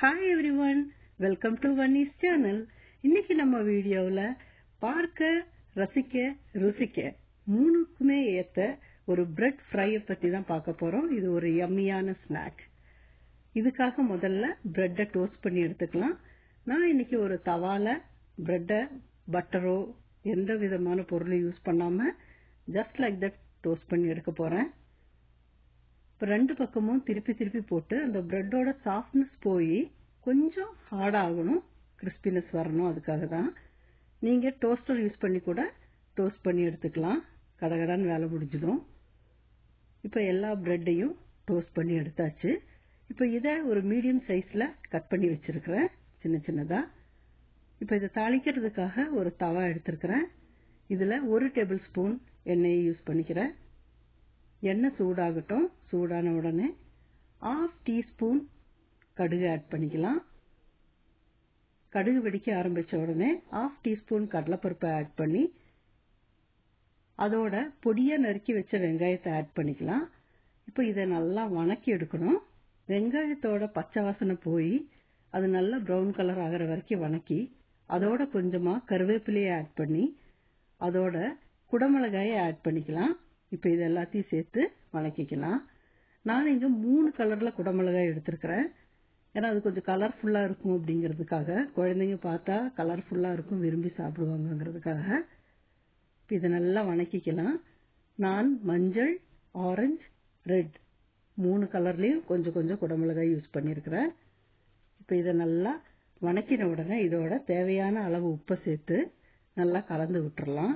hi everyone welcome to Vanni's channel இன்னைக்கு நம்ம வீடியோவில் பார்க்க ரசிக்க ருசிக்க மூணுக்குமே ஏத்த ஒரு பிரெட் ஃப்ரையை பத்தி தான் பார்க்க போறோம் இது ஒரு யம்மியான ஸ்நாக் இதுக்காக முதல்ல பிரெட்டை டோஸ்ட் பண்ணி எடுத்துக்கலாம் நான் இன்னைக்கு ஒரு தவால பிரெட்டை பட்டரோ எந்த விதமான பொருளும் யூஸ் பண்ணாம ஜஸ்ட் லைக் தட் டோஸ்ட் பண்ணி எடுக்க போறேன் இப்போ ரெண்டு பக்கமும் திருப்பி திருப்பி போட்டு அந்த பிரெட்டோட சாஃப்ட்னஸ் போய் கொஞ்சம் ஹார்ட் ஆகணும் கிறிஸ்பினஸ் வரணும் அதுக்காக தான் நீங்க டோஸ்டர் யூஸ் பண்ணி கூட டோஸ்ட் பண்ணி எடுத்துக்கலாம் கடகடான்னு வேலை முடிஞ்சிடும் இப்போ எல்லா பிரெட்டையும் டோஸ்ட் பண்ணி எடுத்தாச்சு இப்போ இதை ஒரு மீடியம் சைஸ்ல கட் பண்ணி வச்சிருக்கிறேன் சின்ன சின்னதா இப்போ இதை தாளிக்கிறதுக்காக ஒரு தவா எடுத்திருக்கிறேன் இதுல ஒரு டேபிள் ஸ்பூன் எண்ணெயை யூஸ் பண்ணிக்கிறேன் எண்ணெய் சூடாகட்டும் சூடான உடனே ஆஃப் டீஸ்பூன் கடுகு ஆட் பண்ணிக்கலாம் கடுகு வெடிக்க ஆரம்பிச்ச உடனே ஆஃப் டீஸ்பூன் கடலைப்பருப்பை ஆட் பண்ணி அதோட பொடியா நறுக்கி வச்ச வெங்காயத்தை ஆட் பண்ணிக்கலாம் இப்போ இதை நல்லா வணக்கி எடுக்கணும் வெங்காயத்தோட பச்சை வாசனை போய் அது நல்லா ப்ரௌன் கலர் ஆகிற வரைக்கும் வணக்கி அதோட கொஞ்சமா கருவேப்பிலையை ஆட் பண்ணி அதோட குடமிளகாயை ஆட் பண்ணிக்கலாம் இப்போ இது எல்லாத்தையும் சேர்த்து வணக்கிக்கலாம் நான் இங்க மூணு கலர்ல குடமிளகாய் எடுத்திருக்கிறேன் ஏன்னா அது கொஞ்சம் கலர்ஃபுல்லா இருக்கும் அப்படிங்கிறதுக்காக குழந்தைங்க பார்த்தா கலர்ஃபுல்லா இருக்கும் விரும்பி சாப்பிடுவாங்கங்கிறதுக்காக இப்போ இதை நல்லா வணக்கிக்கலாம் நான் மஞ்சள் ஆரஞ்சு ரெட் மூணு கலர்லயும் கொஞ்சம் கொஞ்சம் குடமிளகாய் யூஸ் பண்ணியிருக்கிறேன் இப்போ இதை நல்லா வணக்கின உடனே இதோட தேவையான அளவு உப்பை சேர்த்து நல்லா கலந்து விட்டுறலாம்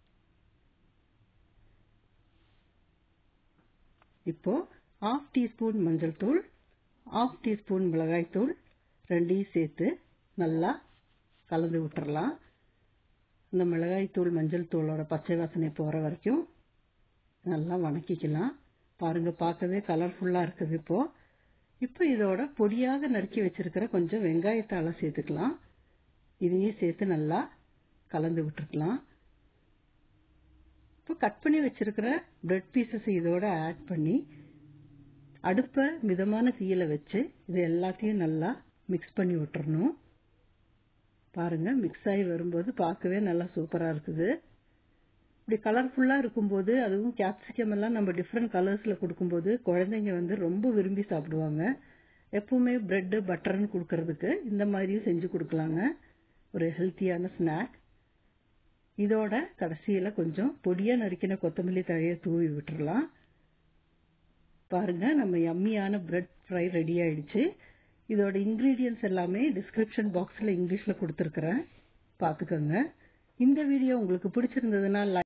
இப்போ ஆஃப் டீஸ்பூன் மஞ்சள் தூள் ஆஃப் டீஸ்பூன் மிளகாய் தூள் ரெண்டையும் சேர்த்து நல்லா கலந்து விட்டுறலாம் இந்த மிளகாய் தூள் மஞ்சள் தூளோட பச்சை வாசனை போற வரைக்கும் நல்லா வணக்கிக்கலாம் பாருங்க பார்க்கவே கலர்ஃபுல்லா இருக்குது இப்போ இப்போ இதோட பொடியாக நறுக்கி வச்சிருக்கிற கொஞ்சம் வெங்காயத்தால சேர்த்துக்கலாம் இதையும் சேர்த்து நல்லா கலந்து விட்டுருக்கலாம் இப்போ கட் பண்ணி வச்சிருக்கிற பிரெட் பீசஸ் இதோட ஆட் பண்ணி அடுப்பை மிதமான தீயில வச்சு இது எல்லாத்தையும் நல்லா மிக்ஸ் பண்ணி விட்டுறணும் பாருங்க மிக்ஸ் ஆகி வரும்போது பார்க்கவே நல்லா சூப்பரா இருக்குது இப்படி கலர்ஃபுல்லா இருக்கும்போது அதுவும் கேப்சிகம் எல்லாம் நம்ம டிஃப்ரெண்ட் கலர்ஸ்ல கொடுக்கும்போது குழந்தைங்க வந்து ரொம்ப விரும்பி சாப்பிடுவாங்க எப்பவுமே பிரெட் பட்டர்னு கொடுக்கறதுக்கு இந்த மாதிரியும் செஞ்சு கொடுக்கலாங்க ஒரு ஹெல்த்தியான ஸ்நாக் இதோட கடைசியில கொஞ்சம் பொடியா நறுக்கின கொத்தமல்லி தழைய தூவி விட்டுறலாம் பாருங்க நம்ம யம்மியான பிரெட் ஃப்ரை ரெடி ஆயிடுச்சு இதோட இன்கிரீடியன்ஸ் எல்லாமே டிஸ்கிரிப்ஷன் பாக்ஸ்ல இங்கிலீஷ்ல கொடுத்துருக்கிறேன் பாத்துக்கோங்க இந்த வீடியோ உங்களுக்கு பிடிச்சிருந்ததுன்னா